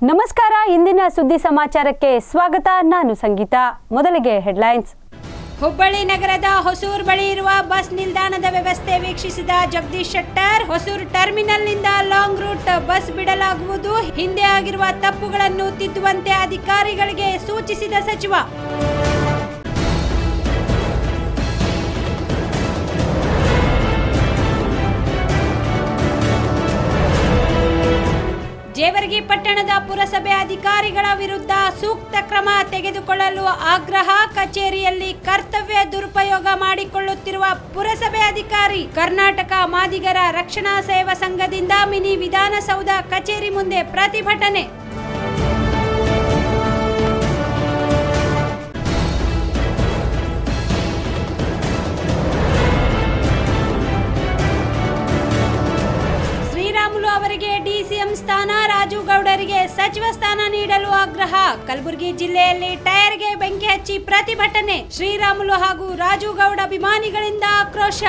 ನಮಸ್ಕಾರ ಇಂದಿನ ಸುದ್ದಿ ಸಮಾಚಾರಕ್ಕೆ ಸ್ವಾಗತ ನಾನು ಸಂಗೀತ ಮೊದಲಿಗೆ ಹೆಡ್ಲೈನ್ಸ್ ಹುಬ್ಬಳ್ಳಿ ನಗರದ ಹೊಸೂರು ಬಳಿ ಇರುವ ಬಸ್ ನಿಲ್ದಾಣದ ವ್ಯವಸ್ಥೆ ವೀಕ್ಷಿಸಿದ ಜಗದೀಶ್ ಶೆಟ್ಟರ್ ಹೊಸೂರು ಟರ್ಮಿನಲ್ನಿಂದ ಲಾಂಗ್ ರೂಟ್ ಬಸ್ ಬಿಡಲಾಗುವುದು ಹಿಂದೆ ಆಗಿರುವ ತಪ್ಪುಗಳನ್ನು ತಿದ್ದುವಂತೆ ಅಧಿಕಾರಿಗಳಿಗೆ ಸೂಚಿಸಿದ ಸಚಿವ ಜೇವರ್ಗಿ ಪಟ್ಟಣದ ಪುರಸಭೆ ಅಧಿಕಾರಿಗಳ ವಿರುದ್ಧ ಸೂಕ್ತ ಕ್ರಮ ತೆಗೆದುಕೊಳ್ಳಲು ಆಗ್ರಹ ಕಚೇರಿಯಲ್ಲಿ ಕರ್ತವ್ಯ ದುರುಪಯೋಗ ಮಾಡಿಕೊಳ್ಳುತ್ತಿರುವ ಪುರಸಭೆ ಅಧಿಕಾರಿ ಕರ್ನಾಟಕ ಮಾದಿಗರ ರಕ್ಷಣಾ ಸೇವಾ ಸಂಘದಿಂದ ಮಿನಿ ವಿಧಾನಸೌಧ ಕಚೇರಿ ಮುಂದೆ ಪ್ರತಿಭಟನೆ ಶ್ರೀರಾಮುಲು ಅವರಿಗೆ ಡಿಸಿಎಂ ಸ್ಥಾನ ರಾಜು ಗೌಡರಿಗೆ ಸಚಿವ ಸ್ಥಾನ ನೀಡಲು ಆಗ್ರಹ ಕಲಬುರಗಿ ಜಿಲ್ಲೆಯಲ್ಲಿ ಟೈರ್ಗೆ ಬೆಂಕಿ ಹಚ್ಚಿ ಪ್ರತಿಭಟನೆ ಶ್ರೀರಾಮುಲು ಹಾಗೂ ರಾಜು ಗೌಡ ಅಭಿಮಾನಿಗಳಿಂದ ಆಕ್ರೋಶ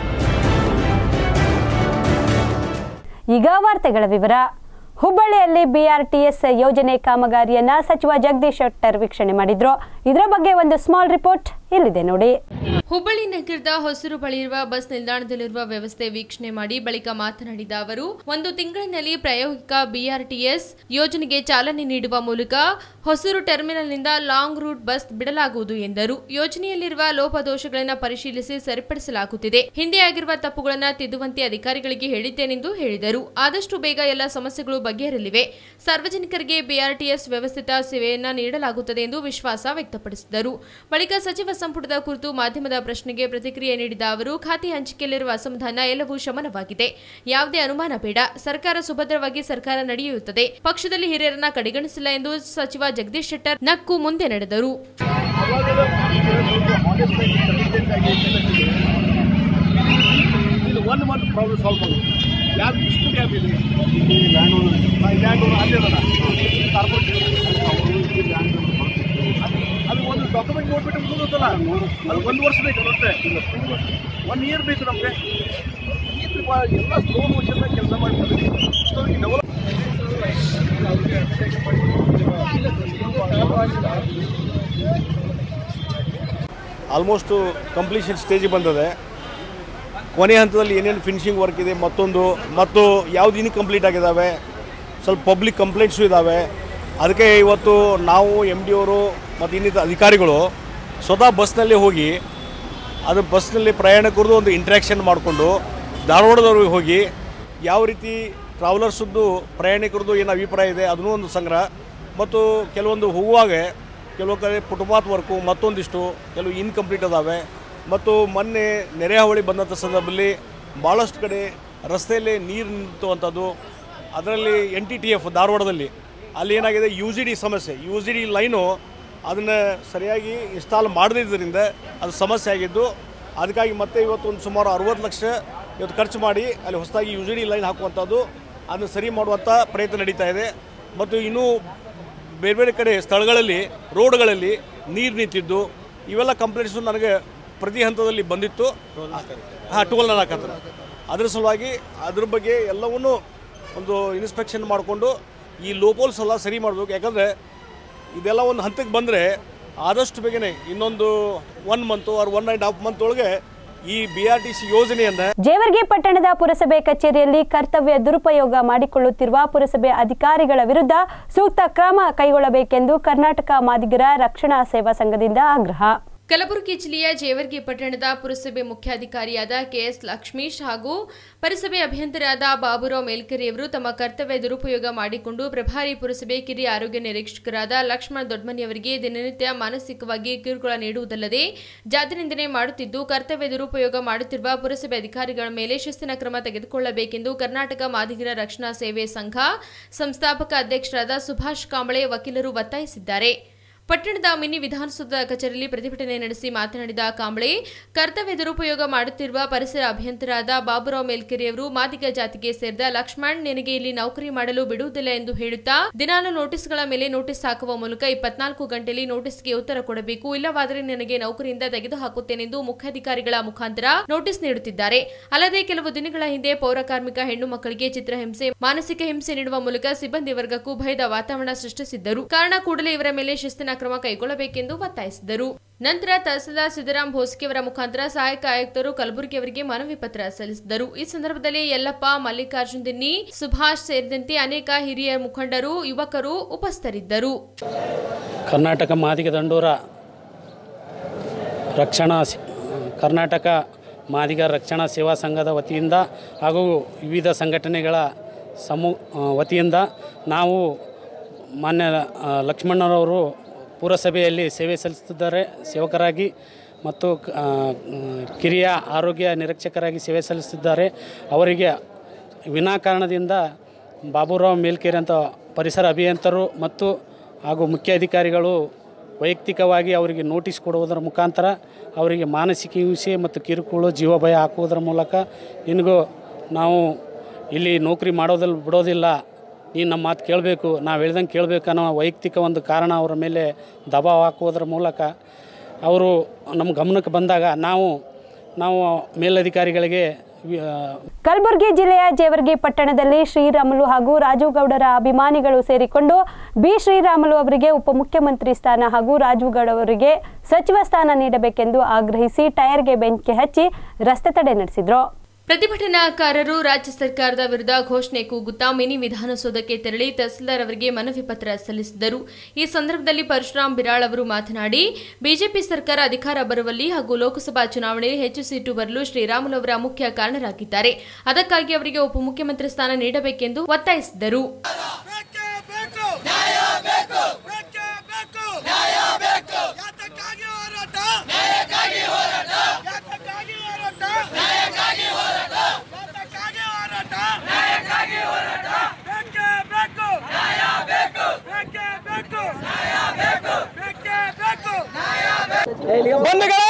ಈಗ ವಾರ್ತೆಗಳ ವಿವರ ಹುಬ್ಬಳ್ಳಿಯಲ್ಲಿ ಬಿಆರ್ಟಿಎಸ್ ಯೋಜನೆ ಕಾಮಗಾರಿಯನ್ನ ಸಚಿವ ಜಗದೀಶ್ ಶೆಟ್ಟರ್ ವೀಕ್ಷಣೆ ಮಾಡಿದ್ರು ಇದರ ಬಗ್ಗೆ ಒಂದು ಸ್ಮಾಲ್ ರಿಪೋರ್ಟ್ ಇಲ್ಲಿದೆ ನೋಡಿ ಹುಬ್ಬಳ್ಳಿ ನಗರದ ಹೊಸೂರು ಬಳಿ ಇರುವ ಬಸ್ ನಿಲ್ದಾಣದಲ್ಲಿರುವ ವ್ಯವಸ್ಥೆ ವೀಕ್ಷಣೆ ಮಾಡಿ ಬಳಿಕ ಮಾತನಾಡಿದ ಅವರು ಒಂದು ತಿಂಗಳಿನಲ್ಲಿ ಪ್ರಾಯೋಗಿಕ ಬಿಆರ್ಟಿಎಸ್ ಯೋಜನೆಗೆ ಚಾಲನೆ ನೀಡುವ ಮೂಲಕ ಹೊಸೂರು ಟರ್ಮಿನಲ್ನಿಂದ ಲಾಂಗ್ ರೂಟ್ ಬಸ್ ಬಿಡಲಾಗುವುದು ಎಂದರು ಯೋಜನೆಯಲ್ಲಿರುವ ಲೋಪದೋಷಗಳನ್ನು ಪರಿಶೀಲಿಸಿ ಸರಿಪಡಿಸಲಾಗುತ್ತಿದೆ ಹಿಂದೆ ಆಗಿರುವ ತಪ್ಪುಗಳನ್ನು ತಿದ್ದುವಂತೆ ಅಧಿಕಾರಿಗಳಿಗೆ ಹೇಳಿದ್ದೇನೆಂದು ಹೇಳಿದರು ಆದಷ್ಟು ಬೇಗ ಎಲ್ಲ ಸಮಸ್ಯೆಗಳು ಬಗೆಹರಲಿವೆ ಸಾರ್ವಜನಿಕರಿಗೆ ಬಿಆರ್ಟಿಎಸ್ ವ್ಯವಸ್ಥಿತ ಸೇವೆಯನ್ನ ನೀಡಲಾಗುತ್ತದೆ ಎಂದು ವಿಶ್ವಾಸ ವ್ಯಕ್ತಪಡಿಸಿದರು ಬಳಿಕ ಸಚಿವ ಸಂಪುಟದ ಕುರಿತು ಮಾಧ್ಯಮದ ಪ್ರಶ್ನೆಗೆ ಪ್ರತಿಕ್ರಿಯೆ ನೀಡಿದ ಅವರು ಖಾತೆ ಹಂಚಿಕೆಯಲ್ಲಿರುವ ಅಸಮಾಧಾನ ಎಲ್ಲವೂ ಶಮನವಾಗಿದೆ ಯಾವುದೇ ಅನುಮಾನ ಬೇಡ ಸರ್ಕಾರ ಸುಭದ್ರವಾಗಿ ಸರ್ಕಾರ ನಡೆಯುತ್ತದೆ ಪಕ್ಷದಲ್ಲಿ ಹಿರಿಯರನ್ನ ಕಡೆಗಣಿಸಿಲ್ಲ ಎಂದು ಸಚಿವ ಜಗದೀಶ್ ಶೆಟ್ಟರ್ ನಕ್ಕು ಮುಂದೆ ನಡೆದರು ಇದು ಒಂದು ಮಂತ್ ಪ್ರಾಬ್ಲಮ್ ಸಾಲ್ವ್ ಮಾಡೋದು ಯಾರು ಇಷ್ಟು ಗ್ಯಾಪ್ ಇದೆ ಇಲ್ಲಿ ಲ್ಯಾಂಡ್ ಓನರ್ ಲ್ಯಾಂಡ್ ಓನರ್ ಅಲ್ಲೇ ಅದಲ್ಲ ಕಾರ್ಪೊರೇಟ್ ಅದು ಒಂದು ಡಾಕ್ಯುಮೆಂಟ್ ನೋಡ್ಬಿಟ್ಟು ಮುಗಿದಲ್ಲ ಅದು ಒಂದು ವರ್ಷ ಬೇಕು ಮತ್ತೆ ಒನ್ ಇಯರ್ ಬೇಕು ನಮಗೆ ಎಲ್ಲ ಸ್ಲೋ ಮೋಷನ್ ಕೆಲಸ ಮಾಡ್ತಾರೆ ಇಷ್ಟೊಂದು ಡೆವಲಪ್ ಆಲ್ಮೋಸ್ಟು ಕಂಪ್ಲೀಷನ್ ಸ್ಟೇಜಿಗೆ ಬಂದಿದೆ ಕೊನೆ ಹಂತದಲ್ಲಿ ಏನೇನು ಫಿನಿಶಿಂಗ್ ವರ್ಕ್ ಇದೆ ಮತ್ತೊಂದು ಮತ್ತು ಯಾವ್ದು ಇನ್ನೂ ಕಂಪ್ಲೀಟ್ ಆಗಿದ್ದಾವೆ ಸ್ವಲ್ಪ ಪಬ್ಲಿಕ್ ಕಂಪ್ಲೇಂಟ್ಸು ಇದ್ದಾವೆ ಅದಕ್ಕೆ ಇವತ್ತು ನಾವು ಎಮ್ ಡಿ ಅವರು ಮತ್ತು ಇನ್ನಿತರ ಅಧಿಕಾರಿಗಳು ಸ್ವತಃ ಬಸ್ನಲ್ಲಿ ಹೋಗಿ ಅದು ಬಸ್ನಲ್ಲಿ ಪ್ರಯಾಣಿಕರದು ಒಂದು ಇಂಟ್ರ್ಯಾಕ್ಷನ್ ಮಾಡಿಕೊಂಡು ಧಾರವಾಡದವ್ರಿಗೆ ಹೋಗಿ ಯಾವ ರೀತಿ ಟ್ರಾವೆಲರ್ಸದ್ದು ಪ್ರಯಾಣಿಕರದ್ದು ಏನು ಅಭಿಪ್ರಾಯ ಇದೆ ಅದನ್ನೂ ಒಂದು ಸಂಗ್ರಹ ಮತ್ತು ಕೆಲವೊಂದು ಹೋಗುವಾಗ ಕೆಲವು ಕಡೆ ಫುಟ್ಪಾತ್ ವರ್ಕು ಮತ್ತೊಂದಿಷ್ಟು ಕೆಲವು ಇನ್ಕಂಪ್ಲೀಟ್ ಅದಾವೆ ಮತ್ತು ಮೊನ್ನೆ ನೆರೆ ಹಾವಳಿ ಬಂದಂಥ ಸಂದರ್ಭದಲ್ಲಿ ಭಾಳಷ್ಟು ಕಡೆ ರಸ್ತೆಯಲ್ಲಿ ನೀರು ನಿಂತುವಂಥದ್ದು ಅದರಲ್ಲಿ ಎನ್ ಟಿ ಟಿ ಎಫ್ ಧಾರವಾಡದಲ್ಲಿ ಅಲ್ಲಿ ಏನಾಗಿದೆ ಯು ಜಿ ಡಿ ಸಮಸ್ಯೆ ಯು ಜಿ ಡಿ ಲೈನು ಅದನ್ನು ಸರಿಯಾಗಿ ಇನ್ಸ್ಟಾಲ್ ಮಾಡದಿದ್ದರಿಂದ ಅದು ಸಮಸ್ಯೆ ಆಗಿದ್ದು ಅದಕ್ಕಾಗಿ ಮತ್ತೆ ಇವತ್ತು ಒಂದು ಸುಮಾರು ಅರುವತ್ತು ಲಕ್ಷ ಇವತ್ತು ಖರ್ಚು ಮಾಡಿ ಅಲ್ಲಿ ಹೊಸದಾಗಿ ಯು ಜಿ ಡಿ ಲೈನ್ ಹಾಕುವಂಥದ್ದು ಅದನ್ನು ಸರಿ ಮಾಡುವಂಥ ಪ್ರಯತ್ನ ನಡೀತಾ ಇದೆ ಮತ್ತು ಇನ್ನೂ ಬೇರೆ ಬೇರೆ ಕಡೆ ಸ್ಥಳಗಳಲ್ಲಿ ರೋಡ್ಗಳಲ್ಲಿ ನೀರು ನಿಂತಿದ್ದು ಇವೆಲ್ಲ ಕಂಪ್ಲೇಂಟ್ಸು ನನಗೆ ಪ್ರತಿ ಹಂತದಲ್ಲಿ ಬಂದಿತ್ತು ಹಾಂ ಟೋಲ್ ಹಾಕತ್ತಾರೆ ಅದ್ರ ಸಲುವಾಗಿ ಅದ್ರ ಬಗ್ಗೆ ಎಲ್ಲವನ್ನೂ ಒಂದು ಇನ್ಸ್ಪೆಕ್ಷನ್ ಮಾಡಿಕೊಂಡು ಈ ಲೋಪೋಲ್ಸ್ ಎಲ್ಲ ಸರಿ ಮಾಡಬೇಕು ಯಾಕಂದರೆ ಇದೆಲ್ಲ ಒಂದು ಹಂತಕ್ಕೆ ಬಂದರೆ ಆದಷ್ಟು ಬೇಗನೆ ಇನ್ನೊಂದು one month or one and half month ಒಳಗೆ ಈ ಬಿ ಆರ್ ಟಿ ಸಿ ಯೋಜನೆಯನ್ನು ಜೇವರ್ಗಿ ಪಟ್ಟಣದ ಪುರಸಭೆ ಕಚೇರಿಯಲ್ಲಿ ಕರ್ತವ್ಯ ದುರುಪಯೋಗ ಮಾಡಿಕೊಳ್ಳುತ್ತಿರುವ ಪುರಸಭೆ ಅಧಿಕಾರಿಗಳ ವಿರುದ್ಧ ಸೂಕ್ತ ಕ್ರಮ ಕೈಗೊಳ್ಳಬೇಕೆಂದು ಕರ್ನಾಟಕ ಮಾದಿಗರ ರಕ್ಷಣಾ ಸೇವಾ ಸಂಘದಿಂದ ಆಗ್ರಹ ಕಲಬುರಗಿ ಜಿಲ್ಲೆಯ ಜೇವರ್ಗಿ ಪಟ್ಟಣದ ಪುರಸಭೆ ಮುಖ್ಯಾಧಿಕಾರಿಯಾದ ಕೆಎಸ್ ಲಕ್ಷ್ಮೀಶ್ ಹಾಗೂ ಪುರಸಭೆ ಅಭಿಯಂತರಾದ ಬಾಬುರಾವ್ ಮೇಲ್ಕೆರೆಯವರು ತಮ್ಮ ಕರ್ತವ್ಯ ದುರುಪಯೋಗ ಮಾಡಿಕೊಂಡು ಪ್ರಭಾರಿ ಪುರಸಭೆ ಕಿರಿಯ ಆರೋಗ್ಯ ನಿರೀಕ್ಷಕರಾದ ಲಕ್ಷ್ಮಣ ದೊಡ್ಮನಿಯವರಿಗೆ ದಿನನಿತ್ಯ ಮಾನಸಿಕವಾಗಿ ಕಿರುಕುಳ ನೀಡುವುದಲ್ಲದೆ ಜಾತಿ ನಿಂದನೆ ಮಾಡುತ್ತಿದ್ದು ಕರ್ತವ್ಯ ದುರುಪಯೋಗ ಮಾಡುತ್ತಿರುವ ಪುರಸಭೆ ಅಧಿಕಾರಿಗಳ ಮೇಲೆ ಶಿಸ್ತಿನ ಕ್ರಮ ತೆಗೆದುಕೊಳ್ಳಬೇಕೆಂದು ಕರ್ನಾಟಕ ಮಾದಿಗರ ರಕ್ಷಣಾ ಸೇವೆ ಸಂಘ ಸಂಸ್ಥಾಪಕ ಅಧ್ಯಕ್ಷರಾದ ಸುಭಾಷ್ ಕಾಂಬಳೆ ವಕೀಲರು ಒತ್ತಾಯಿಸಿದ್ದಾರೆ ಪಟ್ಟಣದ ಮಿನಿ ವಿಧಾನಸೌಧ ಕಚೇರಿಯಲ್ಲಿ ಪ್ರತಿಭಟನೆ ನಡೆಸಿ ಮಾತನಾಡಿದ ಕಾಂಬಳೆ ಕರ್ತವ್ಯ ದುರುಪಯೋಗ ಮಾಡುತ್ತಿರುವ ಪರಿಸರ ಅಭಿಯಂತರಾದ ಬಾಬುರಾವ್ ಮೇಲ್ಕೆರೆಯವರು ಮಾದಿಗ ಜಾತಿಗೆ ಸೇರಿದ ಲಕ್ಷ್ಮಣ್ ನಿನಗೆ ಇಲ್ಲಿ ನೌಕರಿ ಮಾಡಲು ಬಿಡುವುದಿಲ್ಲ ಎಂದು ಹೇಳುತ್ತಾ ದಿನಾಲು ನೋಟಿಸ್ಗಳ ಮೇಲೆ ನೋಟಿಸ್ ಹಾಕುವ ಮೂಲಕ ಇಪ್ಪತ್ನಾಲ್ಕು ಗಂಟೆಯಲ್ಲಿ ನೋಟಿಸ್ಗೆ ಉತ್ತರ ಕೊಡಬೇಕು ಇಲ್ಲವಾದರೆ ನನಗೆ ನೌಕರಿಯಿಂದ ತೆಗೆದುಹಾಕುತ್ತೇನೆಂದು ಮುಖ್ಯಾಧಿಕಾರಿಗಳ ಮುಖಾಂತರ ನೋಟಿಸ್ ನೀಡುತ್ತಿದ್ದಾರೆ ಅಲ್ಲದೆ ಕೆಲವು ದಿನಗಳ ಹಿಂದೆ ಪೌರ ಕಾರ್ಮಿಕ ಹೆಣ್ಣು ಮಕ್ಕಳಿಗೆ ಚಿತ್ರಹಿಂಸೆ ಮಾನಸಿಕ ಹಿಂಸೆ ನೀಡುವ ಮೂಲಕ ಸಿಬ್ಬಂದಿ ವರ್ಗಕ್ಕೂ ಭಯದ ವಾತಾವರಣ ಸೃಷ್ಟಿಸಿದ್ದರು ಕಾರಣ ಕೂಡಲೇ ಇವರ ಮೇಲೆ ಶಿಸ್ತಿನ ಕ್ರಮ ಕೈಗೊಳ್ಳಬೇಕೆಂದು ಒತ್ತಾಯಿಸಿದರು ನಂತರ ತಹಸೀಲ್ದಾರ್ ಸಿದ್ದರಾಮ್ ಭೋಸ್ಕಿಯವರ ಮುಖಾಂತರ ಸಹಾಯಕ ಆಯುಕ್ತರು ಕಲಬುರಗಿ ಅವರಿಗೆ ಮನವಿ ಪತ್ರ ಸಲ್ಲಿಸಿದರು ಈ ಸಂದರ್ಭದಲ್ಲಿ ಯಲ್ಲಪ್ಪ ಮಲ್ಲಿಕಾರ್ಜುನ್ ದಿನ್ನಿ ಸುಭಾಷ್ ಸೇರಿದಂತೆ ಅನೇಕ ಹಿರಿಯ ಮುಖಂಡರು ಯುವಕರು ಉಪಸ್ಥಿತರಿದ್ದರು ಕರ್ನಾಟಕ ಮಾದಿಗ ದಂಡೂರ ರಕ್ಷಣಾ ಸಿ- ಕರ್ನಾಟಕ ಮಾದಿಗ ರಕ್ಷಣಾ ಸೇವಾ ಸಂಘದ ವತಿಯಿಂದ ಹಾಗೂ ವಿವಿಧ ಸಂಘಟನೆಗಳ ಸಮೂ ಆ, ವತಿಯಿಂದ ನಾವು ಮಾನ್ಯ ಆ, ಲಕ್ಷ್ಮಣ್ಣರವರು ಪುರಸಭೆಯಲ್ಲಿ ಸೇವೆ ಸಲ್ಲಿಸುತ್ತಿದ್ದಾರೆ ಸೇವಕರಾಗಿ ಮತ್ತು ಕ- ಆ, ಮ್, ಕಿರಿಯ ಆರೋಗ್ಯ ನಿರೀಕ್ಷಕರಾಗಿ ಸೇವೆ ಸಲ್ಲಿಸುತ್ತಿದ್ದಾರೆ ಅವರಿಗೆ ವಿನಾಕಾರಣದಿಂದ ಬಾಬುರಾವ್ ಮೇಲ್ಕೆರೆ ಅಂತ ಪರಿಸರ ಅಭಿಯಂತರು ಮತ್ತು ಹಾಗೂ ಮುಖ್ಯ ಅಧಿಕಾರಿಗಳು ವೈಯಕ್ತಿಕವಾಗಿ ಅವರಿಗೆ ನೋಟಿಸ್ ಕೊಡುವುದರ ಮುಖಾಂತರ ಅವರಿಗೆ ಮಾನಸಿಕ ಹಿಂಸೆ ಮತ್ತು ಕಿರುಕುಳ ಜೀವ ಭಯ ಹಾಕುವುದರ ಮೂಲಕ ನಿನಗೂ ನಾವು ಇಲ್ಲಿ ನೌಕರಿ ಮಾಡೋದಲ್ಲಿ ಬಿಡೋದಿಲ್ಲ ನೀನು ನಮ್ಮ ಮಾತು ಕೇಳಬೇಕು ನಾವು ಹೇಳ್ದಂಗೆ ಕೇಳಬೇಕು ಅನ್ನೋ ವೈಯಕ್ತಿಕ ಒಂದು ಕಾರಣ ಅವರ ಮೇಲೆ ದಬಾವ್ ಹಾಕುವುದರ ಮೂಲಕ ಅವರು ನಮ್ಮ ಗಮನಕ್ಕೆ ಬಂದಾಗ ನಾವು ನಾವು ಮೇಲಧಿಕಾರಿಗಳಿಗೆ ವಿ- ಆ, ಕಲಬುರಗಿ ಜಿಲ್ಲೆಯ ಜೇವರ್ಗಿ ಪಟ್ಟಣದಲ್ಲಿ ಶ್ರೀರಾಮುಲು ಹಾಗೂ ರಾಜುಗೌಡರ ಅಭಿಮಾನಿಗಳು ಸೇರಿಕೊಂಡು ಬಿ ಶ್ರೀರಾಮುಲು ಅವರಿಗೆ ಉಪಮುಖ್ಯಮಂತ್ರಿ ಸ್ಥಾನ ಹಾಗೂ ರಾಜುಗೌಡ ಅವರಿಗೆ ಸಚಿವ ಸ್ಥಾನ ನೀಡಬೇಕೆಂದು ಆಗ್ರಹಿಸಿ ಟೈರ್ಗೆ ಬೆಂಕಿ ಹಚ್ಚಿ ರಸ್ತೆ ತಡೆ ನಡೆಸಿದ್ರು ಪ್ರತಿಭಟನಾಕಾರರು ರಾಜ್ಯ ಸರ್ಕಾರದ ವಿರುದ್ಧ ಘೋಷಣೆ ಕೂಗುತ್ತಾ ಮಿನಿ ವಿಧಾನಸೌಧಕ್ಕೆ ತೆರಳಿ ತಹಸೀಲ್ದಾರ್ ಅವರಿಗೆ ಮನವಿ ಪತ್ರ ಸಲ್ಲಿಸಿದರು ಈ ಸಂದರ್ಭದಲ್ಲಿ ಪರಶುರಾಮ್ ಬಿರಾಳ್ ಅವರು ಮಾತನಾಡಿ ಬಿಜೆಪಿ ಸರ್ಕಾರ ಅಧಿಕಾರ ಬರುವಲ್ಲಿ ಹಾಗೂ ಲೋಕಸಭಾ ಚುನಾವಣೆಯಲ್ಲಿ ಹೆಚ್ಚು ಸೀಟು ಬರಲು ಶ್ರೀರಾಮುಲು ಅವರ ಮುಖ್ಯ ಕಾರಣರಾಗಿದ್ದಾರೆ ಅದಕ್ಕಾಗಿ ಅವರಿಗೆ ಉಪಮುಖ್ಯಮಂತ್ರಿ ಸ್ಥಾನ ನೀಡಬೇಕೆಂದು ಒತ್ತಾಯಿಸಿದರು ಬೇಕೇ ಬೇಕು ನ್ಯಾಯ ಬೇಕು ಬೇಕೇ ಬೇಕು ನ್ಯಾಯ ಬೇಕು ಯಾತಕ್ಕಾಗಿ ಹೋರಾಟ ನ್ಯಾಯಕ್ಕಾಗಿ ಹೋರಾಟ ಯಾತಕ್ಕಾಗಿ ಹೋರಾಟ ನ್ಯಾಯಕ್ಕಾಗಿ ಹೋರಾಟ ಯಾತಕ್ಕಾಗಿ ಹೋರಾಟ ನ್ಯಾಯಕ್ಕಾಗಿ ಹೋರಾಟ ಬೇಕೇ ಬೇಕು ನ್ಯಾಯ ಬೇಕು ಬೇಕೇ ಬೇಕು ನ್ಯಾಯ ಬೇಕು ಬೇಕೇ ಬೇಕು ನ್ಯಾಯ ಬೇಕು ಬಂಧುಗಳೇ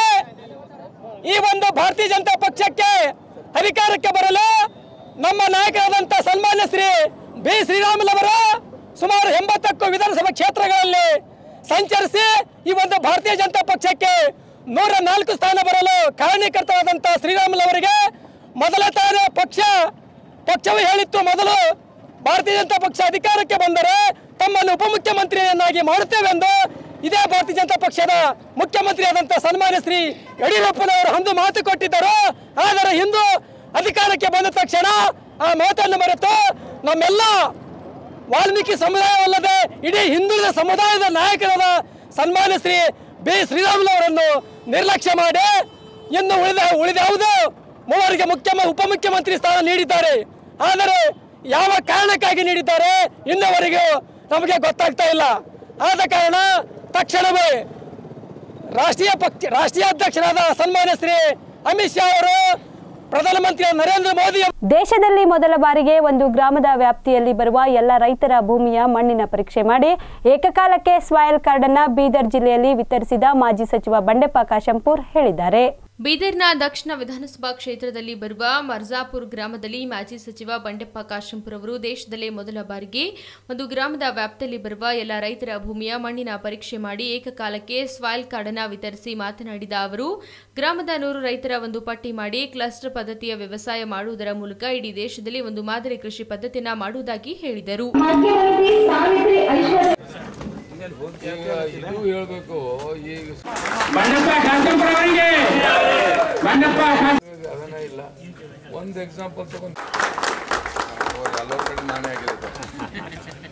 ಈ ಒಂದು ಭಾರತೀಯ ಜನತಾ ಪಕ್ಷಕ್ಕೆ ಅಧಿಕಾರಕ್ಕೆ ಬರಲು ನಮ್ಮ ನಾಯಕರಾದಂಥ ಸನ್ಮಾನ್ಯ ಶ್ರೀ ಬಿ ಶ್ರೀರಾಮುಲವರು ಸುಮಾರು ಎಂಬತ್ತಕ್ಕೂ ವಿಧಾನಸಭಾ ಕ್ಷೇತ್ರಗಳಲ್ಲಿ ಸಂಚರಿಸಿ ಈ ಒಂದು ಭಾರತೀಯ ಜನತಾ ಪಕ್ಷಕ್ಕೆ ನೂರ ನಾಲ್ಕು ಸ್ಥಾನ ಬರಲು ಕಾರಣೀಕರ್ತರಾದಂಥ ಶ್ರೀರಾಮುಲವರಿಗೆ ಮೊದಲ ತಾನೇ ಪಕ್ಷ ಪಕ್ಷವು ಹೇಳಿತ್ತು ಮೊದಲು ಭಾರತೀಯ ಜನತಾ ಪಕ್ಷ ಅಧಿಕಾರಕ್ಕೆ ಬಂದರೆ ತಮ್ಮನ್ನು ಉಪಮುಖ್ಯಮಂತ್ರಿಯನ್ನಾಗಿ ಮಾಡುತ್ತೇವೆಂದು ಇದೇ ಭಾರತೀಯ ಜನತಾ ಪಕ್ಷದ ಮುಖ್ಯಮಂತ್ರಿಯಾದಂಥ ಸನ್ಮಾನ್ಯ ಶ್ರೀ ಯಡಿಯೂರಪ್ಪನವರು ಅಂದು ಮಾತು ಕೊಟ್ಟಿದ್ದರು ಆದರೆ ಇಂದು ಅಧಿಕಾರಕ್ಕೆ ಬಂದ ತಕ್ಷಣ ಆ ಮಾತನ್ನು ಮರೆತು ನಮ್ಮೆಲ್ಲ ವಾಲ್ಮೀಕಿ ಸಮುದಾಯವಲ್ಲದೆ ಇಡೀ ಹಿಂದುಳಿದ ಸಮುದಾಯದ ನಾಯಕರಾದ ಸನ್ಮಾನ್ಯ ಶ್ರೀ ಬಿ ಶ್ರೀರಾಮುಲು ಅವರನ್ನು ನಿರ್ಲಕ್ಷ್ಯ ಮಾಡಿ ಇನ್ನು ಉಳಿದ ಉಳಿದ್ಯಾವುದು ಮೂವರಿಗೆ ಮುಖ್ಯ ಉಪಮುಖ್ಯಮಂತ್ರಿ ಸ್ಥಾನ ನೀಡಿದ್ದಾರೆ ಆದರೆ ಯಾವ ಕಾರಣಕ್ಕಾಗಿ ನೀಡಿದ್ದಾರೆ ಇನ್ನವರೆಗೂ ನಮಗೆ ಗೊತ್ತಾಗ್ತಾ ಇಲ್ಲ ಆದ ಕಾರಣ ತಕ್ಷಣವೇ ರಾಷ್ಟ್ರೀಯ ಪಕ್ಷ ರಾಷ್ಟ್ರೀಯ ಅಧ್ಯಕ್ಷರಾದ ಸನ್ಮಾನ್ಯ ಶ್ರೀ ಅಮಿತ್ ಶಾ ಅವರು ಪ್ರಧಾನಮಂತ್ರಿ ನರೇಂದ್ರ ಮೋದಿ ದೇಶದಲ್ಲಿ ಮೊದಲ ಬಾರಿಗೆ ಒಂದು ಗ್ರಾಮದ ವ್ಯಾಪ್ತಿಯಲ್ಲಿ ಬರುವ ಎಲ್ಲ ರೈತರ ಭೂಮಿಯ ಮಣ್ಣಿನ ಪರೀಕ್ಷೆ ಮಾಡಿ ಏಕಕಾಲಕ್ಕೆ ಸ್ವಾಯಲ್ ಕಾರ್ಡ್ ಅನ್ನ ಬೀದರ್ ಜಿಲ್ಲೆಯಲ್ಲಿ ವಿತರಿಸಿದ ಮಾಜಿ ಸಚಿವ ಬಂಡೆಪ್ಪ ಕಾಶಂಪೂರ್ ಹೇಳಿದ್ದಾರೆ ಬೀದರ್ನ ದಕ್ಷಿಣ ವಿಧಾನಸಭಾ ಕ್ಷೇತ್ರದಲ್ಲಿ ಬರುವ ಮರ್ಜಾಪುರ್ ಗ್ರಾಮದಲ್ಲಿ ಮಾಜಿ ಸಚಿವ ಬಂಡೆಪ್ಪ ಕಾಶಂಪುರ್ ಅವರು ದೇಶದಲ್ಲೇ ಮೊದಲ ಬಾರಿಗೆ ಒಂದು ಗ್ರಾಮದ ವ್ಯಾಪ್ತಿಯಲ್ಲಿ ಬರುವ ಎಲ್ಲ ರೈತರ ಭೂಮಿಯ ಮಣ್ಣಿನ ಪರೀಕ್ಷೆ ಮಾಡಿ ಏಕಕಾಲಕ್ಕೆ ಸ್ವಾಯಿಲ್ ಕಾರ್ಡ್ ಅನ್ನು ವಿತರಿಸಿ ಮಾತನಾಡಿದ ಅವರು ಗ್ರಾಮದ ನೂರು ರೈತರ ಒಂದು ಪಟ್ಟಿ ಮಾಡಿ ಕ್ಲಸ್ಟರ್ ಪದ್ಧತಿಯ ವ್ಯವಸಾಯ ಮಾಡುವುದರ ಮೂಲಕ ಇಡೀ ದೇಶದಲ್ಲಿ ಒಂದು ಮಾದರಿ ಕೃಷಿ ಪದ್ಧತಿಯನ್ನ ಮಾಡುವುದಾಗಿ ಹೇಳಿದರು ಇದು ಹೇಳ್ಬೇಕು ಈಗ ಅದನ್ನ ಇಲ್ಲ ಒಂದು ಎಕ್ಸಾಂಪಲ್ ತಗೊಂಡು ಹಲವು ಕಡೆ ನಾನೇ ಆಗಿರುತ್ತೆ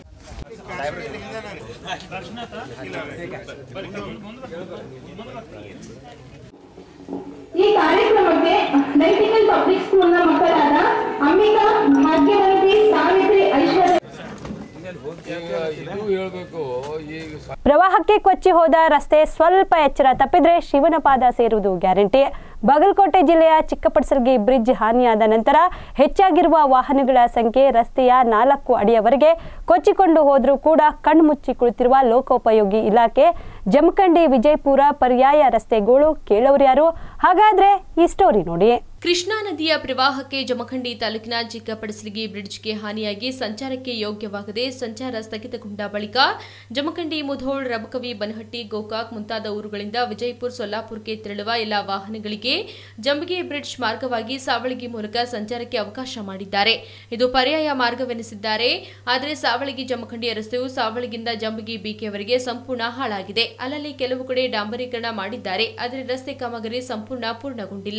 ಈ ಕಾರ್ಯಕ್ರಮಕ್ಕೆ ನೈತಿಕಲ್ ಪಬ್ಲಿಕ್ ಸ್ಕೂಲ್ನ ಮಕ್ಕಳಾದ ಅಂಬಿಕಾ ಭಾಗ್ಯವತಿ ಸಾವಿತ್ರಿ ಐಶ್ವರ್ಯ ಈಗ ಇದು ಹೇಳ್ಬೇಕು ಈಗ ಸ- ಪ್ರವಾಹಕ್ಕೆ ಕೊಚ್ಚಿ ಹೋದ ರಸ್ತೆ ಸ್ವಲ್ಪ ಎಚ್ಚರ ತಪ್ಪಿದ್ರೆ ಶಿವನ ಪಾದ ಸೇರುವುದು ಗ್ಯಾರಂಟಿ ಬಾಗಲಕೋಟೆ ಜಿಲ್ಲೆಯ ಚಿಕ್ಕಪಡಸಲ್ಗಿ ಬ್ರಿಡ್ಜ್ ಹಾನಿಯಾದ ನಂತರ ಹೆಚ್ಚಾಗಿರುವ ವಾಹನಗಳ ಸಂಖ್ಯೆ ರಸ್ತೆಯ ನಾಲ್ಕು ಅಡಿಯವರೆಗೆ ಕೊಚ್ಚಿಕೊಂಡು ಹೋದರೂ ಕೂಡ ಕಣ್ಮುಚ್ಚಿ ಕುಳಿತಿರುವ ಲೋಕೋಪಯೋಗಿ ಇಲಾಖೆ ಜಮಖಂಡಿ ವಿಜಯಪುರ ಪರ್ಯಾಯ ರಸ್ತೆಗಳು ಕೇಳೋರು ಯಾರು ಹಾಗಾದ್ರೆ ಈ ಸ್ಟೋರಿ ನೋಡಿ ಕೃಷ್ಣಾ ನದಿಯ ಪ್ರವಾಹಕ್ಕೆ ಜಮಖಂಡಿ ತಾಲೂಕಿನ ಚಿಕ್ಕಪಡಸಲಿಗಿ ಬ್ರಿಡ್ಜ್ಗೆ ಹಾನಿಯಾಗಿ ಸಂಚಾರಕ್ಕೆ ಯೋಗ್ಯವಾಗದೆ ಸಂಚಾರ ಸ್ಥಗಿತಗೊಂಡ ಬಳಿಕ ಜಮಖಂಡಿ ಮುಧೋಳ್ ರಬಕವಿ ಬನಹಟ್ಟಿ ಗೋಕಾಕ್ ಮುಂತಾದ ಊರುಗಳಿಂದ ವಿಜಯಪುರ ಸೊಲ್ಲಾಪುರಕ್ಕೆ ತೆರಳುವ ಎಲ್ಲಾ ವಾಹನಗಳಿಗೆ ಜಂಬಗಿ ಬ್ರಿಡ್ಜ್ ಮಾರ್ಗವಾಗಿ ಸಾವಳಗಿ ಮೂಲಕ ಸಂಚಾರಕ್ಕೆ ಅವಕಾಶ ಮಾಡಿದ್ದಾರೆ ಇದು ಪರ್ಯಾಯ ಮಾರ್ಗವೆನಿಸಿದ್ದಾರೆ ಆದರೆ ಸಾವಳಗಿ ಜಮಖಂಡಿಯ ರಸ್ತೆಯು ಸಾವಳಗಿಂದ ಜಂಬಗಿ ಬಿಕೆವರೆಗೆ ಸಂಪೂರ್ಣ ಹಾಳಾಗಿದೆ ಅಲ್ಲಲ್ಲಿ ಕೆಲವು ಕಡೆ ಡಾಂಬರೀಕರಣ ಮಾಡಿದ್ದಾರೆ ಆದರೆ ರಸ್ತೆ ಕಾಮಗಾರಿ ಸಂಪೂರ್ಣ ಪೂರ್ಣಗೊಂಡಿಲ್ಲ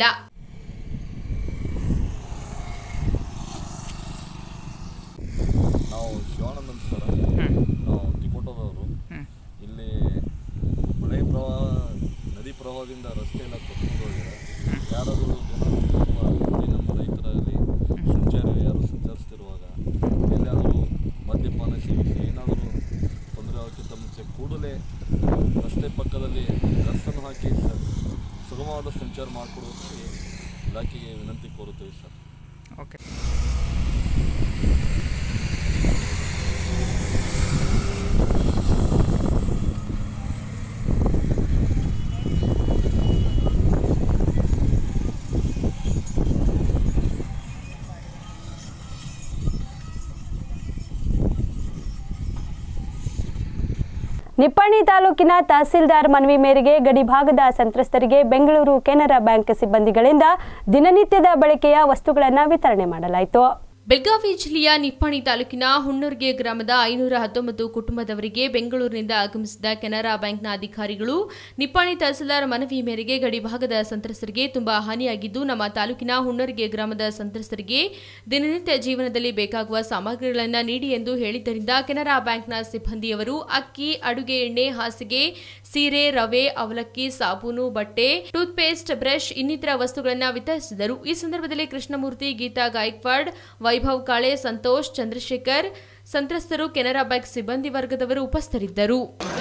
ನಾವು ಶಿವಾನಂದ್ ಅಂತ ಸರ್ ನಾವು ತಿಕೋಟದವರು ಇಲ್ಲಿ ಮಳೆ ಪ್ರವಾಹ ನದಿ ಪ್ರವಾಹದಿಂದ ರಸ್ತೆ ಎಲ್ಲ ಕೊಚ್ಕೊಂಡು ಹೋಗಿದೆ ಯಾರಾದರೂ ಜನರು ನಮ್ಮ ಇಲ್ಲಿ ನಮ್ಮ ರೈತರಲ್ಲಿ ಸಂಚಾರ ಯಾರು ಸಂಚರಿಸ್ತಿರುವಾಗ ಎಲ್ಲಾದರೂ ಮದ್ಯಪಾನ ಸೇವಿಸಿ ಏನಾದರೂ ತೊಂದರೆ ಆಗೋಕ್ಕಿಂತ ಮುಂಚೆ ಕೂಡಲೇ ರಸ್ತೆ ಪಕ್ಕದಲ್ಲಿ ಗರ್ಸನ್ನು ಹಾಕಿ ಸರ್ ಸುಗಮವಾದ ಸಂಚಾರ ಮಾಡಿಕೊಡೋದಕ್ಕೆ ಇಲಾಖೆಗೆ ವಿನಂತಿ ಕೋರುತ್ತೇವೆ ಸರ್ ಓಕೆ ನಿಪ್ಪಾಣಿ ತಾಲೂಕಿನ ತಹಸೀಲ್ದಾರ್ ಮನವಿ ಮೇರೆಗೆ ಗಡಿಭಾಗದ ಸಂತ್ರಸ್ತರಿಗೆ ಬೆಂಗಳೂರು ಕೆನರಾ ಬ್ಯಾಂಕ್ ಸಿಬ್ಬಂದಿಗಳಿಂದ ದಿನನಿತ್ಯದ ಬಳಕೆಯ ವಸ್ತುಗಳನ್ನು ವಿತರಣೆ ಮಾಡಲಾಯಿತು ಬೆಳಗಾವಿ ಜಿಲ್ಲೆಯ ನಿಪ್ಪಾಣಿ ತಾಲೂಕಿನ ಹುಣ್ಣೂರ್ಗೆ ಗ್ರಾಮದ ಐನೂರ ಹತ್ತೊಂಬತ್ತು ಕುಟುಂಬದವರಿಗೆ ಬೆಂಗಳೂರಿನಿಂದ ಆಗಮಿಸಿದ ಕೆನರಾ ಬ್ಯಾಂಕ್ನ ಅಧಿಕಾರಿಗಳು ನಿಪ್ಪಾಣಿ ತಹಸೀಲ್ದಾರ್ ಮನವಿ ಮೇರೆಗೆ ಗಡಿಭಾಗದ ಸಂತ್ರಸ್ತರಿಗೆ ತುಂಬಾ ಹಾನಿಯಾಗಿದ್ದು ನಮ್ಮ ತಾಲೂಕಿನ ಹುಣ್ಣೂರ್ಗೆ ಗ್ರಾಮದ ಸಂತ್ರಸ್ತರಿಗೆ ದಿನನಿತ್ಯ ಜೀವನದಲ್ಲಿ ಬೇಕಾಗುವ ಸಾಮಗ್ರಿಗಳನ್ನು ನೀಡಿ ಎಂದು ಹೇಳಿದ್ದರಿಂದ ಕೆನರಾ ಬ್ಯಾಂಕ್ನ ಸಿಬ್ಬಂದಿಯವರು ಅಕ್ಕಿ ಅಡುಗೆ ಎಣ್ಣೆ ಹಾಸಿಗೆ ಸೀರೆ ರವೆ ಅವಲಕ್ಕಿ ಸಾಬೂನು ಬಟ್ಟೆ ಟೂತ್ ಪೇಸ್ಟ್ ಬ್ರಷ್ ಇನ್ನಿತರ ವಸ್ತುಗಳನ್ನು ವಿತರಿಸಿದರು ಈ ಸಂದರ್ಭದಲ್ಲಿ ಕೃಷ್ಣಮೂರ್ತಿ ಗೀತಾ ಗಾಯಕ್ವಾಡ್ ವೈಭವ್ ಕಾಳೆ ಸಂತೋಷ್ ಚಂದ್ರಶೇಖರ್ ಸಂತ್ರಸ್ತರು ಕೆನರಾ ಬ್ಯಾಂಕ್ ಸಿಬ್ಬಂದಿ ವರ್ಗದವರು ಉಪಸ್ಥಿತರಿದ್ದರು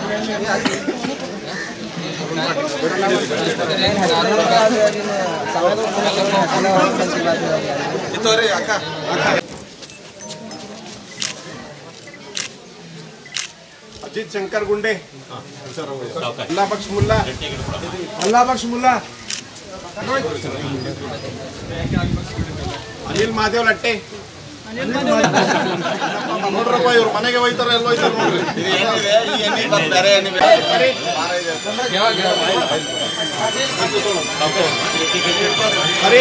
अजित शंकर गुंडे अल्लाह बख्श मुल्ला अल्लाह बख्श मुल्ला ಅನಿಲ್ ಮಹಾದೇವ್ ಲಟ್ಟೆ ನೋಡ್ರಪ್ಪ ಇವ್ರು ಮನೆಗೆ ಹೋಯ್ತಾರ ಎಲ್ಲ ಹೋಯ್ತಾರ ನೋಡ್ರಿ ಹರಿ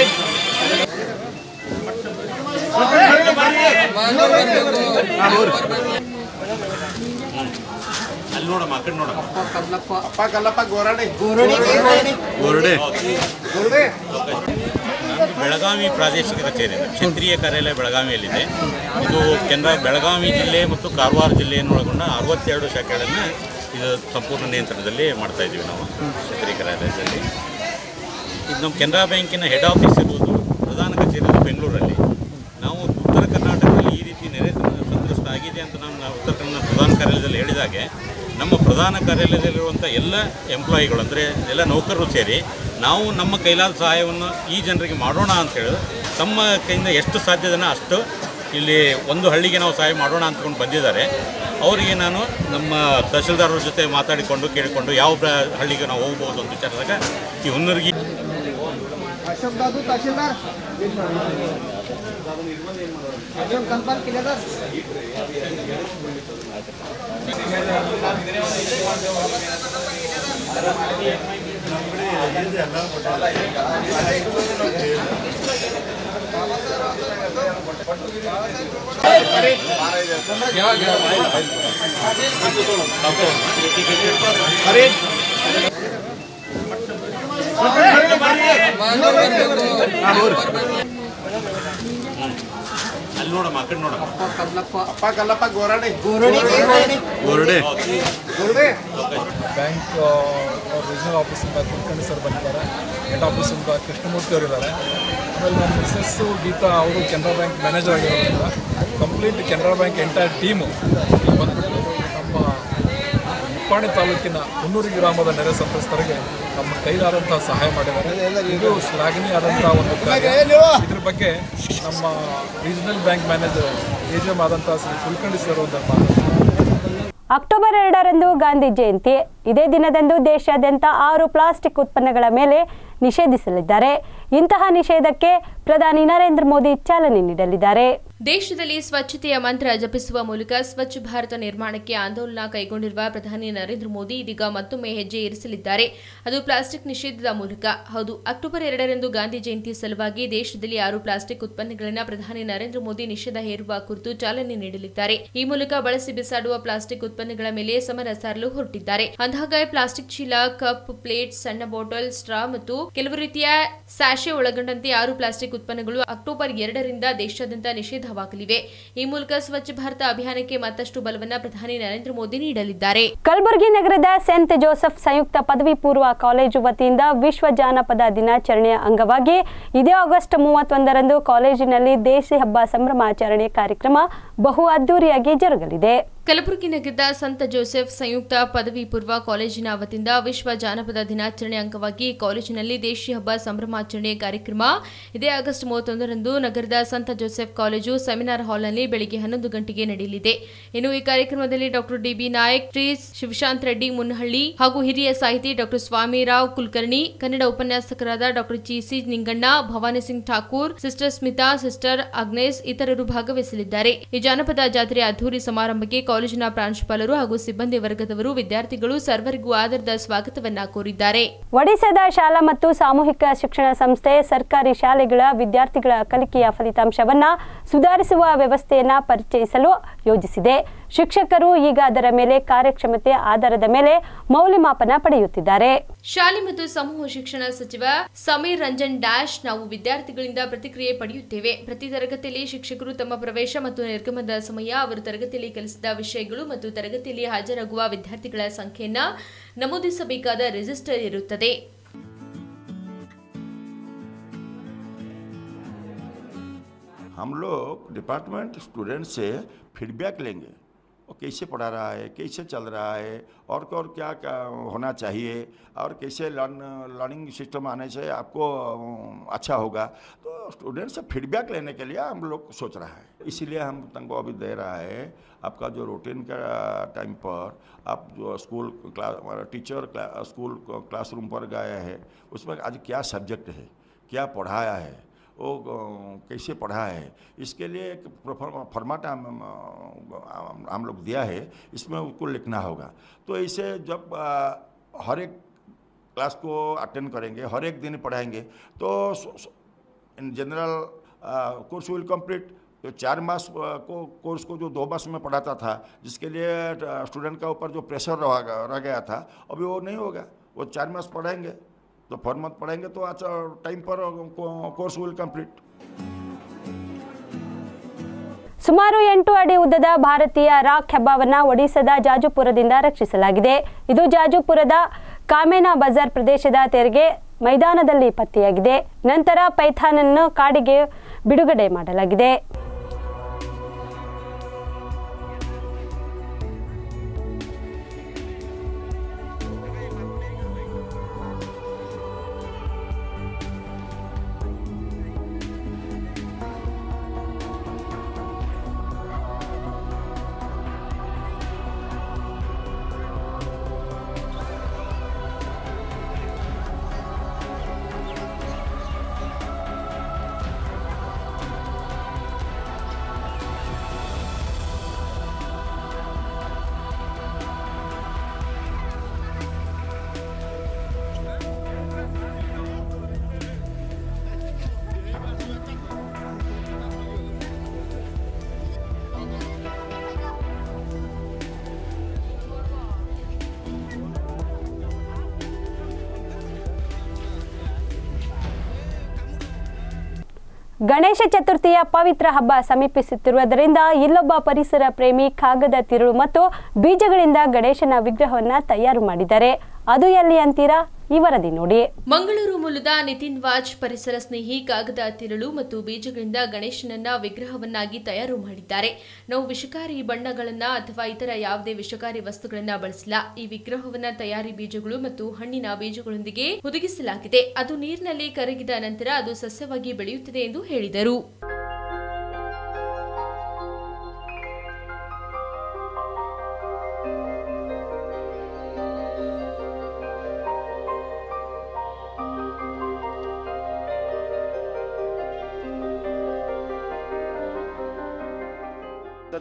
ಅಲ್ಲಿ ನೋಡಮ್ಮ ಆ ಕಡೆ ನೋಡಮ್ಮ ಅಪ್ಪ ಕಲ್ಲಪ್ಪ ಗೋರಾಡೆ ಗೋರ್ಡೆ ಗೋರ್ಡೆ ಬೆಳಗಾವಿ ಪ್ರಾದೇಶಿಕ ಕಚೇರಿ ಇದೆ. ಕ್ಷೇತ್ರೀಯ ಕಾರ್ಯಾಲಯ ಬೆಳಗಾವಿಯಲ್ಲಿದೆ ಇದು ಕೆನರಾ ಬೆಳಗಾವಿ ಜಿಲ್ಲೆ ಮತ್ತು ಕಾರವಾರ ಜಿಲ್ಲೆಯನ್ನು ಒಳಗೊಂಡ ಅರವತ್ತೆರಡು ಶಾಖೆಗಳನ್ನು ಇದು ಸಂಪೂರ್ಣ ನಿಯಂತ್ರಣದಲ್ಲಿ ಮಾಡ್ತಾ ಇದ್ದೀವಿ ನಾವು ಕ್ಷೇತ್ರೀಯ ಕಾರ್ಯಾಲಯದಲ್ಲಿ ಇದು ನಮ್ಮ ಕೆನರಾ ಬ್ಯಾಂಕಿನ ಹೆಡ್ ಆಫೀಸ್ ಇರುವುದು ಪ್ರಧಾನ ಕಚೇರಿ ಇರೋದು ಬೆಂಗಳೂರಲ್ಲಿ ನಾವು ಉತ್ತರ ಕರ್ನಾಟಕದಲ್ಲಿ ಈ ರೀತಿ ನೆರೆ ಸಂತ್ರಸ್ತ ಆಗಿದೆ ಅಂತ ನಾವು ನಾವು ಉತ್ತರ ಕನ್ನಡ ಪ್ರಧಾನ ಕಾರ್ಯಾಲಯದಲ್ಲಿ ಹೇಳಿದಾಗೆ ನಮ್ಮ ಪ್ರಧಾನ ಕಾರ್ಯಾಲಯದಲ್ಲಿರುವಂಥ ಎಲ್ಲ ಎಂಪ್ಲಾಯಿಗಳು ಅಂದರೆ ಎಲ್ಲ ನೌಕರರು ಸೇರಿ ನಾವು ನಮ್ಮ ಕೈಲಾದ ಸಹಾಯವನ್ನು ಈ ಜನರಿಗೆ ಮಾಡೋಣ ಅಂತ ಹೇಳಿ ತಮ್ಮ ಕೈಯಿಂದ ಎಷ್ಟು ಸಾಧ್ಯದನ ಅಷ್ಟು ಇಲ್ಲಿ ಒಂದು ಹಳ್ಳಿಗೆ ನಾವು ಸಹಾಯ ಮಾಡೋಣ ಅಂದ್ಕೊಂಡು ಬಂದಿದ್ದಾರೆ ಅವರಿಗೆ ನಾನು ನಮ್ಮ ತಹಶೀಲ್ದಾರರ ಜೊತೆ ಮಾತಾಡಿಕೊಂಡು ಕೇಳಿಕೊಂಡು ಯಾವ ಪ್ರ- ಹಳ್ಳಿಗೆ ನಾವು ಹೋಗ್ಬೋದು ಅಂತ ವಿಚಾರದಾಗ ಈ ಹುನ್ನೂರಿಗೆ अशोक दादू तहसीलदार अशोक कंपाल किलेदार ಹರಿ ಅಲ್ಲಿ ನೋಡಮ್ಮ ಆ ಕಡೆ ನೋಡಮ್ಮ ಅಪ್ಪ ಕಲ್ಲಪ್ಪ ಗೋರಾಡೆ ಗೋರ್ಡೆ ಗೋರ್ಡೆ ಬ್ಯಾಂಕ್ ರೀಜನಲ್ ಆಫೀಸಿಂದ ಕುಲಕರ್ಣಿ ಸರ್ ಬಂದಿದ್ದಾರೆ ಹೆಡ್ ಆಫೀಸಿಂದ ಕೃಷ್ಣಮೂರ್ತಿ ಅವರಿದ್ದಾರೆ ಆಮೇಲೆ ನನ್ನ ಮಿಸ್ಸಸ್ಸು ಗೀತಾ ಅವರು ಕೆನರಾ ಬ್ಯಾಂಕ್ ಮ್ಯಾನೇಜರ್ ಆಗಿರೋದ್ರಿಂದ complete Canara bank entire team ಇಲ್ಲಿ ಬಂದ್ಬಿಟ್ಟು ನಮ್ಮ ನಿಪ್ಪಾಣಿ ತಾಲೂಕಿನ ಹುನ್ನೂರು ಗ್ರಾಮದ ನೆರೆ ಸಂತ್ರಸ್ತರಿಗೆ ನಮ್ಮ ಕೈಲಾದಂತಹ ಸಹಾಯ ಮಾಡಿದ್ದಾರೆ ಇದು ಶ್ಲಾಘನೀಯವಾದಂತಹ ಒಂದು ಕಾರ್ಯ ಇದ್ರ ಬಗ್ಗೆ ನಮ್ಮ regional bank manager A G M ಆದಂತಹ ಶ್ರೀ ಕುಲಕರ್ಣಿ ಸರ್ ಒಂದು ಮಾತಾಡ್ತಾರೆ ಅಕ್ಟೋಬರ್ ಎರಡರಂದು ಗಾಂಧಿ ಜಯಂತಿ ಇದೇ ದಿನದಂದು ದೇಶಾದ್ಯಂತ ಆರು ಪ್ಲಾಸ್ಟಿಕ್ ಉತ್ಪನ್ನಗಳ ಮೇಲೆ ನಿಷೇಧಿಸಲಿದ್ದಾರೆ ಇಂತಹ ನಿಷೇಧಕ್ಕೆ ಪ್ರಧಾನಿ ನರೇಂದ್ರ ಮೋದಿ ಚಾಲನೆ ನೀಡಲಿದ್ದಾರೆ ದೇಶದಲ್ಲಿ ಸ್ವಚ್ಛತೆಯ ಮಂತ್ರ ಜಪಿಸುವ ಮೂಲಕ ಸ್ವಚ್ಛ ಭಾರತ ನಿರ್ಮಾಣಕ್ಕೆ ಆಂದೋಲನ ಕೈಗೊಂಡಿರುವ ಪ್ರಧಾನಿ ನರೇಂದ್ರ ಮೋದಿ ಇದೀಗ ಮತ್ತೊಮ್ಮೆ ಹೆಜ್ಜೆ ಇರಿಸಲಿದ್ದಾರೆ ಅದು ಪ್ಲಾಸ್ಟಿಕ್ ನಿಷೇಧದ ಮೂಲಕ ಹೌದು ಅಕ್ಟೋಬರ್ ಎರಡರಂದು ಗಾಂಧಿ ಜಯಂತಿ ಸಲುವಾಗಿ ದೇಶದಲ್ಲಿ ಆರು ಪ್ಲಾಸ್ಟಿಕ್ ಉತ್ಪನ್ನಗಳನ್ನು ಪ್ರಧಾನಿ ನರೇಂದ್ರ ಮೋದಿ ನಿಷೇಧ ಹೇರುವ ಕುರಿತು ಚಾಲನೆ ನೀಡಲಿದ್ದಾರೆ ಈ ಮೂಲಕ ಬಳಸಿ ಬಿಸಾಡುವ ಪ್ಲಾಸ್ಟಿಕ್ ಉತ್ಪನ್ನಗಳ ಮೇಲೆ ಸಮರ ಸಾರಲು ಹೊರಟಿದ್ದಾರೆ ಅಂದಾಗ ಪ್ಲಾಸ್ಟಿಕ್ ಚೀಲ ಕಪ್ ಪ್ಲೇಟ್ ಸಣ್ಣ ಬಾಟಲ್ ಸ್ಟ್ರಾ ಮತ್ತು ಕೆಲವು ರೀತಿಯ ಸ್ಯಾಶೆ ಒಳಗೊಂಡಂತೆ ಆರು ಪ್ಲಾಸ್ಟಿಕ್ ಉತ್ಪನ್ನಗಳು ಅಕ್ಟೋಬರ್ ಎರಡರಿಂದ ದೇಶಾದ್ಯಂತ ನಿಷೇಧವಾಗಲಿವೆ ಈ ಮೂಲಕ ಸ್ವಚ್ಛ ಭಾರತ ಅಭಿಯಾನಕ್ಕೆ ಮತ್ತಷ್ಟು ಬಲವನ್ನ ಪ್ರಧಾನಿ ನರೇಂದ್ರ ಮೋದಿ ನೀಡಲಿದ್ದಾರೆ ಕಲಬುರಗಿ ನಗರದ ಸೆಂಟ್ ಜೋಸೆಫ್ ಸಂಯುಕ್ತ ಪದವಿ ಪೂರ್ವ ಕಾಲೇಜು ವತಿಯಿಂದ ವಿಶ್ವ ಜಾನಪದ ದಿನಾಚರಣೆಯ ಅಂಗವಾಗಿ ಇದೇ ಆಗಸ್ಟ್ ಮೂವತ್ತೊಂದರಂದು ಕಾಲೇಜಿನಲ್ಲಿ ದೇಸಿ ಹಬ್ಬ ಸಂಭ್ರಮಾಚರಣೆ ಕಾರ್ಯಕ್ರಮ ಬಹು ಅದ್ದೂರಿಯಾಗಿ ಜರುಗಲಿದೆ ಕಲಬುರಗಿ ನಗರದ ಸಂತ ಜೋಸೆಫ್ ಸಂಯುಕ್ತ ಪದವಿ ಪೂರ್ವ ಕಾಲೇಜಿನ ವತಿಯಿಂದ ವಿಶ್ವ ಜಾನಪದ ದಿನಾಚರಣೆ ಅಂಗವಾಗಿ ಕಾಲೇಜಿನಲ್ಲಿ ದೇಶಿ ಹಬ್ಬ ಸಂಭ್ರಮಾಚರಣೆ ಕಾರ್ಯಕ್ರಮ ಇದೇ ಆಗಸ್ಟ್ ಮೂವತ್ತೊಂದರಂದು ನಗರದ ಸಂತ ಜೋಸೆಫ್ ಕಾಲೇಜು ಸೆಮಿನಾರ್ ಹಾಲ್ನಲ್ಲಿ ಬೆಳಗ್ಗೆ ಹನ್ನೊಂದು ಗಂಟೆಗೆ ನಡೆಯಲಿದೆ ಇನ್ನು ಈ ಕಾರ್ಯಕ್ರಮದಲ್ಲಿ ಡಾಕ್ಟರ್ ಡಿಬಿ ನಾಯಕ್ ಶ್ರೀ ಶಿವಶಾಂತ್ ರೆಡ್ಡಿ ಮುನ್ನಹಳ್ಳಿ ಹಾಗೂ ಹಿರಿಯ ಸಾಹಿತಿ ಡಾಕ್ಟರ್ ಸ್ವಾಮಿರಾವ್ ಕುಲಕರ್ಣಿ ಕನ್ನಡ ಉಪನ್ಯಾಸಕರಾದ doctor G C Ninganna Bhavani Singh Thakur sister Smita sister Agnes ಇತರರು ಭಾಗವಹಿಸಲಿದ್ದಾರೆ ಈ ಜಾನಪದ ಜಾತ್ರೆಯ ಅದ್ದೂರಿ ಸಮಾರಂಭಕ್ಕೆ ಕಾಲೇಜಿನ ಪ್ರಾಂಶುಪಾಲರು ಹಾಗೂ ಸಿಬ್ಬಂದಿ ವರ್ಗದವರು ವಿದ್ಯಾರ್ಥಿಗಳು ಸರ್ವರಿಗೂ ಆದರದ ಸ್ವಾಗತವನ್ನ ಕೋರಿದ್ದಾರೆ ಒಡಿಶಾದ ಶಾಲಾ ಮತ್ತು ಸಾಮೂಹಿಕ ಶಿಕ್ಷಣ ಸಂಸ್ಥೆ ಸರ್ಕಾರಿ ಶಾಲೆಗಳ ವಿದ್ಯಾರ್ಥಿಗಳ ಕಲಿಕೆಯ ಫಲಿತಾಂಶವನ್ನ ಸುಧಾರಿಸುವ ವ್ಯವಸ್ಥೆಯನ್ನ ಪರಿಚಯಿಸಲು ಯೋಜಿಸಿದೆ ಶಿಕ್ಷಕರು ಈಗ ಅದರ ಮೇಲೆ ಕಾರ್ಯಕ್ಷಮತೆ ಆಧಾರದ ಮೇಲೆ ಮೌಲ್ಯಮಾಪನ ಪಡೆಯುತ್ತಿದ್ದಾರೆ ಶಾಲೆ ಮತ್ತು ಸಮೂಹ ಶಿಕ್ಷಣ ಸಚಿವ ಸಮೀರ್ ರಂಜನ್ ಡ್ಯಾಶ್ ನಾವು ವಿದ್ಯಾರ್ಥಿಗಳಿಂದ ಪ್ರತಿಕ್ರಿಯೆ ಪಡೆಯುತ್ತೇವೆ ಪ್ರತಿ ತರಗತಿಯಲ್ಲಿ ಶಿಕ್ಷಕರು ತಮ್ಮ ಪ್ರವೇಶ ಮತ್ತು ನಿರ್ಗಮನದ ಸಮಯ ಅವರು ತರಗತಿಯಲ್ಲಿ ಕಲಿಸಿದ ವಿಷಯಗಳು ಮತ್ತು ತರಗತಿಯಲ್ಲಿ ಹಾಜರಾಗುವ ವಿದ್ಯಾರ್ಥಿಗಳ ಸಂಖ್ಯೆಯನ್ನ ನಮೂದಿಸಬೇಕಾದ ರಿಜಿಸ್ಟರ್ ಇರುತ್ತದೆ हम लोग डिपार्टमेंट स्टूडेंट से फीडबैक लेंगे वो कैसे पढ़ा रहा है कैसे चल रहा है और और क्या क्या होना चाहिए और कैसे लर्न लर्निंग सिस्टम आने से आपको अम, अच्छा होगा तो स्टूडेंट से फीडबैक लेने के लिए हम लोग सोच रहा है इसीलिए हम तुमको अभी दे रहा है आपका जो रूटीन का टाइम पर आप जो स्कूल क्लास टीचर क्ला, स्कूल क्लासरूम पर गए हैं उसमें आज क्या सब्जेक्ट है क्या पढ़ाया है वो अ, कैसे पढ़ा है इसके लिए एक फॉर्माट हम हम- हम लोग दिया है इसमें उसको लिखना होगा तो ऐसे जब अ, हर एक क्लास को अटेंड करेंगे हर एक दिन पढ़ाएंगे तो in general course will complete तो चार मास अ, को कोर्स को जो दो मास में पढ़ाता था जिसके लिए स्टूडेंट का ऊपर जो प्रेशर रह ग- रह गया था अभी वो नहीं होगा वो चार मास पढ़ाएंगे तो फोर मंथ पढ़ेंगे तो अच्छा टाइम पर कोर्स विल कंप्लीट ಸುಮಾರು ಎಂಟು ಅಡಿ ಉದ್ದದ ಭಾರತೀಯ ರಾಕ್ ಹೆಬ್ಬಾವನ್ನ ಒಡಿಶಾದ ಜಾಜುಪುರದಿಂದ ರಕ್ಷಿಸಲಾಗಿದೆ ಇದು ಜಾಜುಪುರದ ಕಾಮೇನಾ ಬಜಾರ್ ಪ್ರದೇಶದ ತೆರಿಗೆ ಮೈದಾನದಲ್ಲಿ ಪತ್ತೆಯಾಗಿದೆ ನಂತರ ಪೈಥಾನನ್ನು ಕಾಡಿಗೆ ಬಿಡುಗಡೆ ಮಾಡಲಾಗಿದೆ ಗಣೇಶ ಚತುರ್ಥಿಯ ಪವಿತ್ರ ಹಬ್ಬ ಸಮೀಪಿಸುತ್ತಿರುವುದರಿಂದ ಇಲ್ಲೊಬ್ಬ ಪರಿಸರ ಪ್ರೇಮಿ ಕಾಗದ ತಿರುಳು ಮತ್ತು ಬೀಜಗಳಿಂದ ಗಣೇಶನ ವಿಗ್ರಹವನ್ನ ತಯಾರು ಮಾಡಿದ್ದಾರೆ ಅದು ಎಲ್ಲಿ ಅಂತೀರಾ ಈ ವರದಿ ನೋಡಿ ಮಂಗಳೂರು ಮೂಲದ ನಿತಿನ್ ವಾಜ್ ಪರಿಸರ ಸ್ನೇಹಿ ಕಾಗದ ತಿರುಳು ಮತ್ತು ಬೀಜಗಳಿಂದ ಗಣೇಶನನ್ನ ವಿಗ್ರಹವನ್ನಾಗಿ ತಯಾರು ಮಾಡಿದ್ದಾರೆ ನಾವು ವಿಷಕಾರಿ ಬಣ್ಣಗಳನ್ನ ಅಥವಾ ಇತರ ಯಾವುದೇ ವಿಷಕಾರಿ ವಸ್ತುಗಳನ್ನ ಬಳಸಿಲ್ಲ ಈ ವಿಗ್ರಹವನ್ನ ತಯಾರಿ ಬೀಜಗಳು ಮತ್ತು ಹಣ್ಣಿನ ಬೀಜಗಳೊಂದಿಗೆ ಹುದುಗಿಸಲಾಗಿದೆ ಅದು ನೀರಿನಲ್ಲಿ ಕರಗಿದ ನಂತರ ಅದು ಸಸ್ಯವಾಗಿ ಬೆಳೆಯುತ್ತದೆ ಎಂದು ಹೇಳಿದರು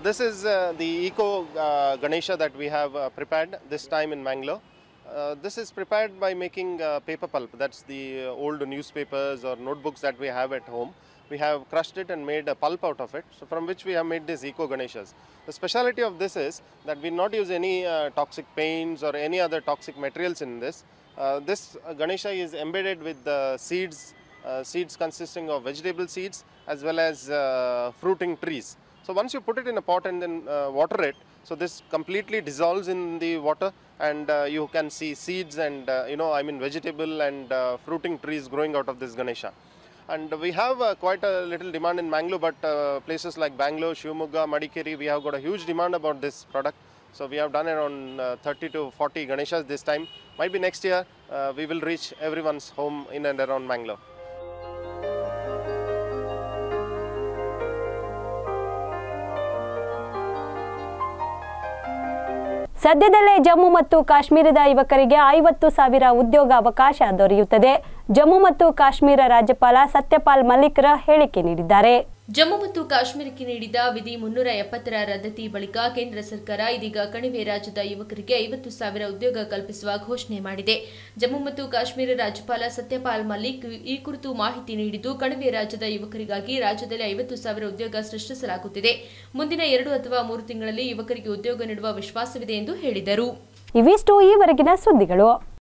this is uh, the eco uh, Ganesha that we have uh, prepared this time in Mangalore. Uh, this is prepared by making uh, paper pulp. That's the uh, old newspapers or notebooks that we have at home. We have crushed it and made a pulp out of it, so from which we have made these eco Ganeshas. The speciality of this is that we not use any uh, toxic paints or any other toxic materials in this. Uh, this uh, Ganesha is embedded with the seeds, uh, seeds consisting of vegetable seeds as well as uh, fruiting trees. So once you put it in a pot and then uh, water it, so this completely dissolves in the water and uh, you can see seeds and uh, you know I mean vegetable and uh, fruiting trees growing out of this Ganesha. And we have uh, quite a little demand in Mangalore, but uh, places like Bangalore, Shivamogga, Madikeri, we have got a huge demand about this product. So we have done around uh, 30 to 40 Ganeshas this time. Might be next year uh, we will reach everyone's home in and around Mangalore. ಸದ್ಯದಲ್ಲೇ ಜಮ್ಮು ಮತ್ತು ಕಾಶ್ಮೀರದ ಯುವಕರಿಗೆ ಐವತ್ತು ಸಾವಿರ ಉದ್ಯೋಗ ಅವಕಾಶ ದೊರೆಯುತ್ತದೆ ಜಮ್ಮು ಮತ್ತು ಕಾಶ್ಮೀರ ರಾಜ್ಯಪಾಲ ಸತ್ಯಪಾಲ್ ಮಲ್ಲಿಕ್ರ ಹೇಳಿಕೆ ನೀಡಿದ್ದಾರೆ ಜಮ್ಮು ಮತ್ತು ಕಾಶ್ಮೀರಕ್ಕೆ ನೀಡಿದ ವಿಧಿ ಮುನ್ನೂರ ಎಪ್ಪತ್ತರ ರದ್ದತಿ ಬಳಿಕ ಕೇಂದ್ರ ಸರ್ಕಾರ ಇದೀಗ ಕಣಿವೆ ರಾಜ್ಯದ ಯುವಕರಿಗೆ ಐವತ್ತು ಸಾವಿರ ಉದ್ಯೋಗ ಕಲ್ಪಿಸುವ ಘೋಷಣೆ ಮಾಡಿದೆ ಜಮ್ಮು ಮತ್ತು ಕಾಶ್ಮೀರ ರಾಜ್ಯಪಾಲ ಸತ್ಯಪಾಲ್ ಮಲ್ಲಿಕ್ ಈ ಕುರಿತು ಮಾಹಿತಿ ನೀಡಿದ್ದು ಕಣಿವೆ ರಾಜ್ಯದ ಯುವಕರಿಗಾಗಿ ರಾಜ್ಯದಲ್ಲಿ ಐವತ್ತು ಸಾವಿರ ಉದ್ಯೋಗ ಸೃಷ್ಟಿಸಲಾಗುತ್ತಿದೆ ಮುಂದಿನ ಎರಡು ಅಥವಾ ಮೂರು ತಿಂಗಳಲ್ಲಿ ಯುವಕರಿಗೆ ಉದ್ಯೋಗ ನೀಡುವ ವಿಶ್ವಾಸವಿದೆ ಎಂದು ಹೇಳಿದರು ಇವಿಷ್ಟು ಈವರೆಗಿನ ಸುದ್ದಿಗಳು